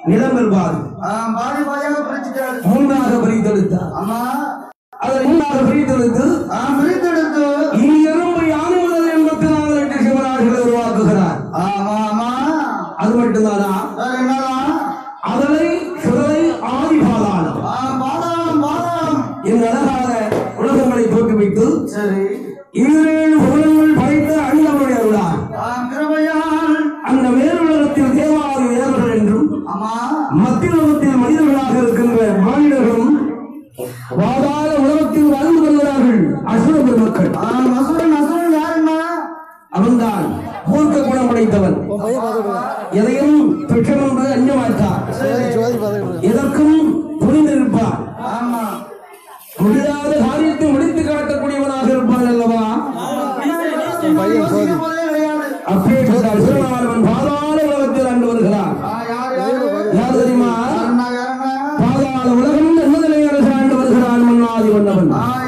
நிலங்கள் பாதி ஆ, பாதி பாதியாக பிரிச்சுட்டாரு மூன்றாக பிரித்தெடுத்தார் ஆமா அதை மூன்றாக பிரித்தெடுத்து ஆ, பிரித்தெடுத்து இனி எறும்பு யானை முதல் எண்பத்தி நாலு லட்சம் சிவராஜ்களை உருவாக்குகிறார் ஆமா ஆமா அது மட்டும்தானா வேற என்னதான் அதனை சுடலை ஆதி பாதாளம் ஆ, பாதாளம் பாதாளம் இந்த அழகான உலகங்களை தோற்றுவித்து சரி ஈரேழு உலகங்கள் படைத்த அண்ணவருடைய அருளார் ஆ, கிருபையால் அந்த மேலுலகத்தில் தேவாதி தேவர்கள் என்றும் ஆமா மத்தியுலகத்தில் மனிதர்களாக இருக்கின்ற மாநிலர்களும் வாதாள உலகத்தில் வாழ்ந்து வருகிறார்கள் அசுர பெருமக்கள் ஆ, அசுரன் அசுரன் யாருன்னா அவன்தான் மூர்க்க குணம் படைத்தவன் எதையும் பெற்றமென்று அஞ்சமாட்டார் எதற்கும் துணிந்திருப்பார் ஆமா முடியாத காரியத்தை முடித்து காட்டக்கூடியவனாக இருப்பான் அல்லவா பையன் சோதி கிடையாது அப்பேற்பட்ட அசுரனானவன் பாதாள உலகத்தில் ஆண்டு வருகிறான் ஆ, யார் யாரு யார் தெரியுமா யாருன்னா யாருன்னா பாதாள உலகம் என்பதிலே அரசு ஆண்டு வருகிறான் மன்னாதி மன்னவன் ஆ,